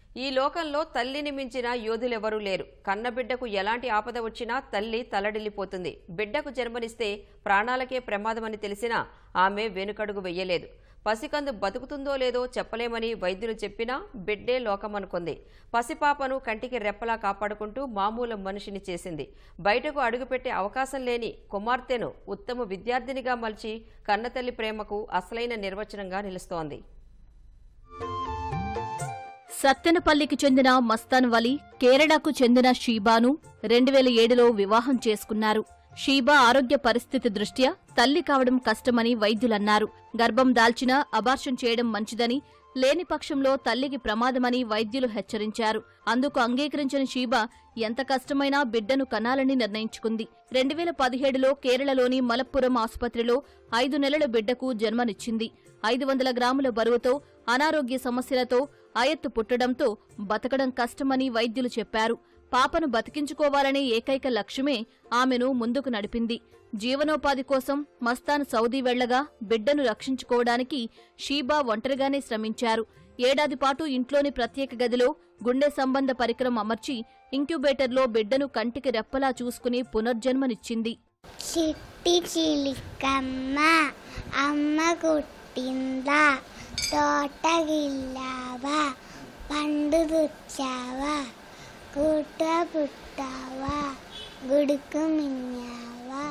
ఈ లోకంలో తల్లిని మించిన యోధులెవరూ లేరు కన్నబిడ్డకు ఎలాంటి ఆపద వచ్చినా తల్లి తలడిల్లిపోతుంది బిడ్డకు జన్మనిస్తే ప్రాణాలకే ప్రమాదమని తెలిసినా ఆమె వెనుకడుగు వెయ్యలేదు పసికందు బతుకుతుందో లేదో చెప్పలేమని వైద్యులు చెప్పినా బిడ్డే లోకమనుకుంది పసిపాపను కంటికి రెప్పలా కాపాడుకుంటూ మామూలు మనిషిని చేసింది బయటకు అడుగుపెట్టే అవకాశం లేని కుమార్తెను ఉత్తమ విద్యార్థినిగా మలిచి కన్నతల్లి ప్రేమకు అసలైన నిర్వచనంగా నిలుస్తోంది సత్తెనపల్లికి చెందిన మస్తాన్ వలి కేరళకు చెందిన షీబాను రెండు వేల ఏడులో వివాహం చేసుకున్నారు షీబా ఆరోగ్య పరిస్థితి దృష్ట్యా తల్లి కావడం కష్టమని వైద్యులన్నారు గర్భం దాల్చినా అబార్షన్ చేయడం మంచిదని లేని పక్షంలో తల్లికి ప్రమాదమని వైద్యులు హెచ్చరించారు అందుకు అంగీకరించిన షీబా ఎంత కష్టమైనా బిడ్డను కనాలని నిర్ణయించుకుంది రెండు వేల పదిహేడులో కేరళలోని మలప్పురం ఆసుపత్రిలో ఐదు నెలల బిడ్డకు జన్మనిచ్చింది ఐదు వందల గ్రాముల బరువుతో అనారోగ్య సమస్యలతో ఆయత్తు పుట్టడంతో బతకడం కష్టమని వైద్యులు చెప్పారు పాపను బతికించుకోవాలనే ఏకైక లక్ష్యమే ఆమెను ముందుకు నడిపింది జీవనోపాధి కోసం మస్తాన్ సౌదీ వెళ్లగా బిడ్డను రక్షించుకోవడానికి షీబా ఒంటరిగానే శ్రమించారు ఏడాది పాటు ఇంట్లోని ప్రత్యేక గదిలో గుండె సంబంధ పరికరం అమర్చి ఇంక్యుబేటర్లో బిడ్డను కంటికి రెప్పలా చూసుకుని పునర్జన్మనిచ్చింది చిట్టి చిలికమ్మ అమ్మ కుట్టిందా తోటగిల్లావా పండు రుచ్చావా కూట పుట్టావా గుడుకు మింగావా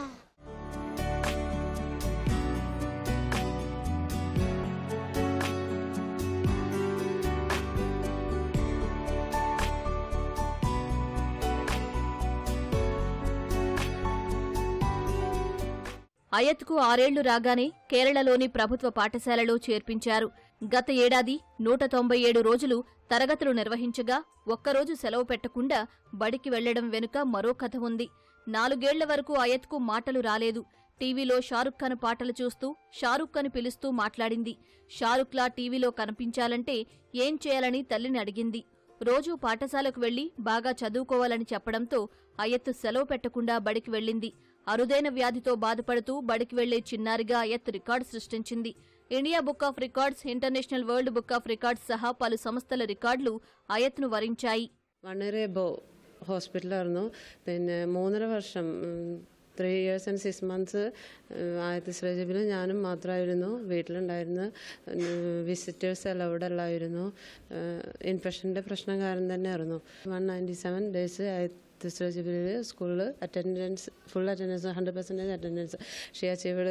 అయత్కు ఆరేళ్లు రాగానే కేరళలోని ప్రభుత్వ పాఠశాలలో చేర్పించారు గత ఏడాది నూట తొంభై ఏడు రోజులు తరగతులు నిర్వహించగా ఒక్కరోజు సెలవు పెట్టకుండా బడికి వెళ్లడం వెనుక మరో కథ ఉంది నాలుగేళ్ల వరకు అయత్కు మాటలు రాలేదు టీవీలో షారుఖ్ ఖాన్ పాటలు చూస్తూ షారుఖ్ అని పిలుస్తూ మాట్లాడింది షారుఖ్లా టీవీలో కనిపించాలంటే ఏం చేయాలని తల్లిని అడిగింది రోజూ పాఠశాలకు వెళ్లి బాగా చదువుకోవాలని చెప్పడంతో అయత్తు సెలవు పెట్టకుండా బడికి వెళ్ళింది అరుదైన వ్యాధితో బాధపడుతూ బడికి వెళ్లే చిన్నారిగా అయత్ రికార్డు సృష్టించింది India book of records international world book of records സഹ പല സംസ്ഥല റിക്കാർഡിലു അയത്തിനു വരിഞ്ചായി വളരെ ബോ ഹോസ്പിറ്റലായിരുന്നു പിന്നെ മൂന്നര വർഷം three years and six months ആദ്യത്തെ ശ്രേജബിൽ ഞാനും മാത്രമായിരുന്നു വീട്ടിലുണ്ടായിരുന്നു വിസിറ്റേഴ്സ് അലൗഡ് അല്ലായിരുന്നു ഇൻഫെക്ഷൻ്റെ പ്രശ്നം കാരണം തന്നെയായിരുന്നു വൺ നയൻറ്റി സെവൻ ഡേയ്സ് ആദ്യത്തെ ശ്രേജബിൽ സ്കൂളിൽ attendance full attendance hundred percentage attendance she achieved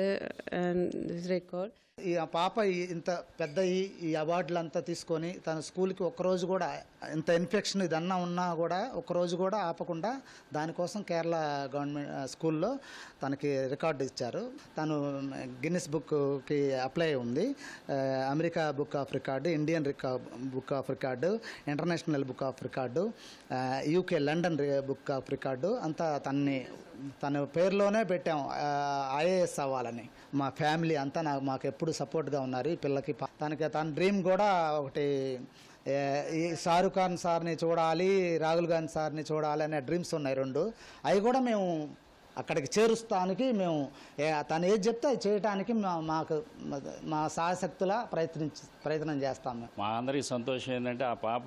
record ఈ ఆ పాప ఈ- ఇంత పెద్ద ఈ ఈ అవార్డులు అంతా తీసుకొని తన స్కూల్కి ఒక్కరోజు కూడా ఇంత ఇన్ఫెక్షన్ ఇదన్నా ఉన్నా కూడా ఒక్కరోజు కూడా ఆపకుండా దానికోసం కేరళ గవర్నమెంట్ ఆ, స్కూల్లో తనకి రికార్డు ఇచ్చారు తను గిన్నిస్ బుక్కి అప్లై ఉంది ఆ, America book of record Indian రికా book of record international book of record ఆ, యూకే లండన్ రి- బుక్ ఆఫ్ రికార్డు అంతా తన్ని తన పేరులోనే పెట్టాం ఐఏఎస్ అవ్వాలని మా ఫ్యామిలీ అంతా నాకు మాకు ఎప్పుడు సపోర్ట్గా ఉన్నారు ఈ పిల్లకి ప- తనకి తన డ్రీమ్ కూడా ఒకటి ఏ, ఈ షారుఖ్ ఖాన్ సార్ని చూడాలి రాహుల్ గాంధీ సార్ని చూడాలి అనే డ్రీమ్స్ ఉన్నాయి రెండు అవి కూడా మేము అక్కడికి చేరుస్తానికి మేము ఏ, తను ఏది చెప్తే అది చేయటానికి మా- మాకు మా సాయశక్తులా ప్రయత్నించి ప్రయత్నం చేస్తాం మేము మా అందరికీ సంతోషం ఏంటంటే ఆ పాప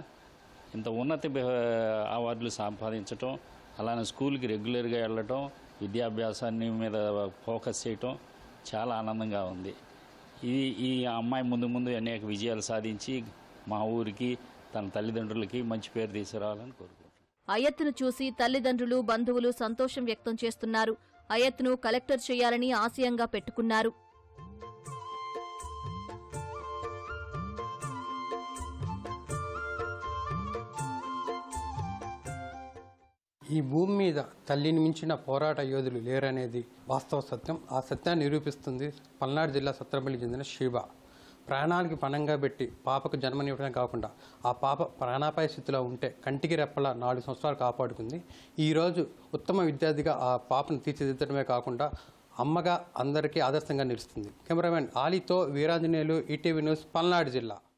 ఇంత ఉన్నత బెహ- అవార్డులు సంపాదించటం అలానే స్కూల్కి రెగ్యులర్గా వెళ్ళటం విద్యాభ్యాసాన్ని మీద ఫోకస్ చేయటం చాలా ఆనందంగా ఉంది ఇది ఈ అమ్మాయి ముందు ముందు అనేక విజయాలు సాధించి మా ఊరికి తన తల్లిదండ్రులకి మంచి పేరు తీసుకురావాలని కోరుకుంటున్నాను అయత్తును చూసి తల్లిదండ్రులు బంధువులు సంతోషం వ్యక్తం చేస్తున్నారు అయత్తును కలెక్టర్ చేయాలని ఆశయంగా పెట్టుకున్నారు ఈ భూమి మీద తల్లిని మించిన పోరాట యోధులు లేరనేది వాస్తవ సత్యం ఆ సత్యాన్ని నిరూపిస్తుంది పల్నాడు జిల్లా సత్రపల్లి చెందిన శివ ప్రాణానికి పణంగా పెట్టి పాపకు జన్మనివ్వడం కాకుండా ఆ పాప ప్రాణాపాయ స్థితిలో ఉంటే కంటికి రెప్పలా నాలుగు సంవత్సరాలు కాపాడుకుంది ఈరోజు ఉత్తమ విద్యార్థిగా ఆ పాపను తీర్చిదిద్దడమే కాకుండా అమ్మగా అందరికీ ఆదర్శంగా నిలుస్తుంది కెమెరామెన్ ఆలీతో వీరాంజనేయులు ఈటీవీ న్యూస్ పల్నాడు జిల్లా